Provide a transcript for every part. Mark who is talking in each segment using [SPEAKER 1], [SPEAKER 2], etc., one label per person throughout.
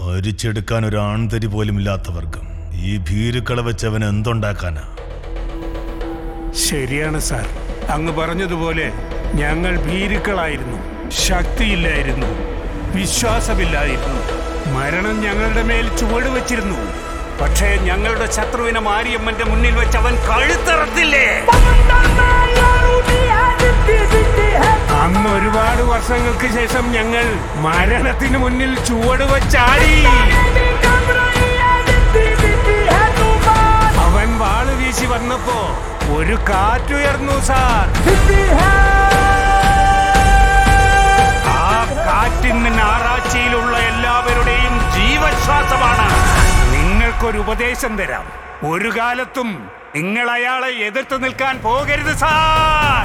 [SPEAKER 1] ഭരിച്ചെടുക്കാൻ ഒരു ആൺതരി പോലും ഇല്ലാത്ത വർഗം ഈ ഭീരുക്കളെ വെച്ചവൻ എന്തുണ്ടാക്കാനാ
[SPEAKER 2] ശരിയാണ് സാർ അങ്ങ് പറഞ്ഞതുപോലെ ഞങ്ങൾ ഭീരുക്കളായിരുന്നു ശക്തിയില്ലായിരുന്നു വിശ്വാസമില്ലായിരുന്നു മരണം ഞങ്ങളുടെ മേൽ ചുവട് വച്ചിരുന്നു പക്ഷേ ഞങ്ങളുടെ ശത്രുവിനെ മാരിയമ്മന്റെ മുന്നിൽ വെച്ച് അവൻ കഴുത്തറത്തില്ലേ അന്ന് ഒരുപാട് വർഷങ്ങൾക്ക് ശേഷം ഞങ്ങൾ മരണത്തിന് മുന്നിൽ ചുവട് വച്ചാടി അവൻ വാള് വീശി വന്നപ്പോ ഒരു കാറ്റുയർന്നു സാർ ആ കാറ്റിന്ന് ഞാറാഴ്ചയിലുള്ള എല്ലാവരുടെയും ജീവശ്വാസമാണ് നിങ്ങൾക്കൊരു ഉപദേശം തരാം ഒരു കാലത്തും നിങ്ങൾ അയാളെ എതിർത്ത് നിൽക്കാൻ പോകരുത് സാർ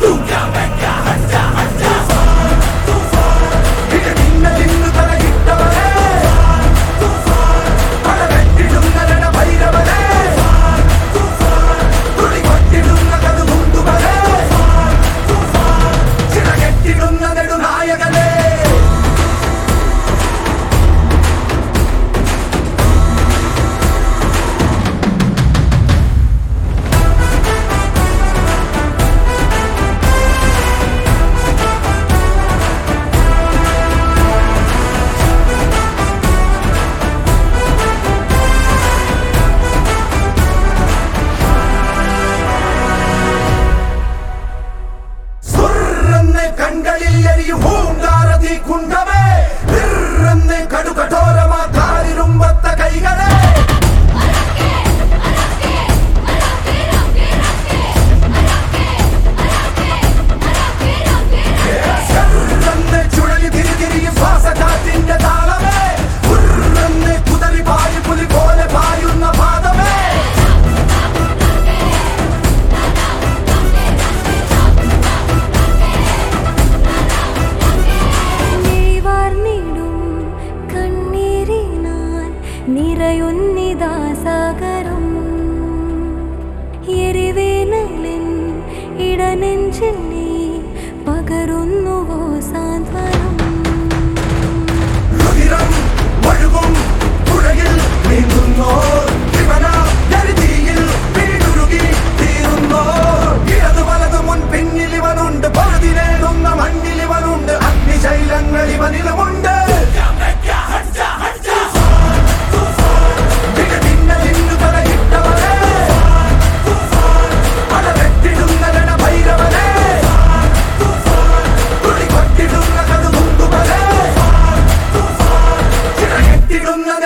[SPEAKER 3] നായകനേ സുർരെന്ന് കൺകളിൽ എരിയും പൂങ്കാരതി കുണ്ടമേ വിർരെന്ന് കടുകഠോരമാ കാലിരുമ്പത്ത കൈകളെ സർരെന്ന് ചുഴലി തിരിതിരിയും ശ്വാസകാറ്റിന്റെ താളമേ ഉർരെന്ന് കുതറി പായു പുലി പോലെ പായുന്ന പാദമേ
[SPEAKER 4] വാർന്നിടും കണ്ണീരിനാൽ നിറയുന്നിതാ സാഗരം എരിവേനലിൻ ഇടനെഞ്ചിൽ നീ പകരുന്നുവോ സാന്ത്വനം
[SPEAKER 3] രുതിരം ഒഴുകും പുഴയിൽ നീന്തുന്നോ ശിവന ജലതീയിൽ വീടുരുകി തീരുന്നോ ഇടത് വലത് മുൻ പിന്നിൽ ഇവനുണ്ട് പഴുതി നേടുന്ന മണ്ണിൽ ഇവനുണ്ട് അഗ്നിശൈലങ്ങൾ ഇവനിലുമുണ്ട് മികതിന്നലിന്നു തലയിട്ടവനെ പല വെട്ടിടുന്ന രണഭൈരവനെ തുളി കൊട്ടിടുന്ന കടുമുണ്ടുവനെ ചിറകെട്ടിടുന്ന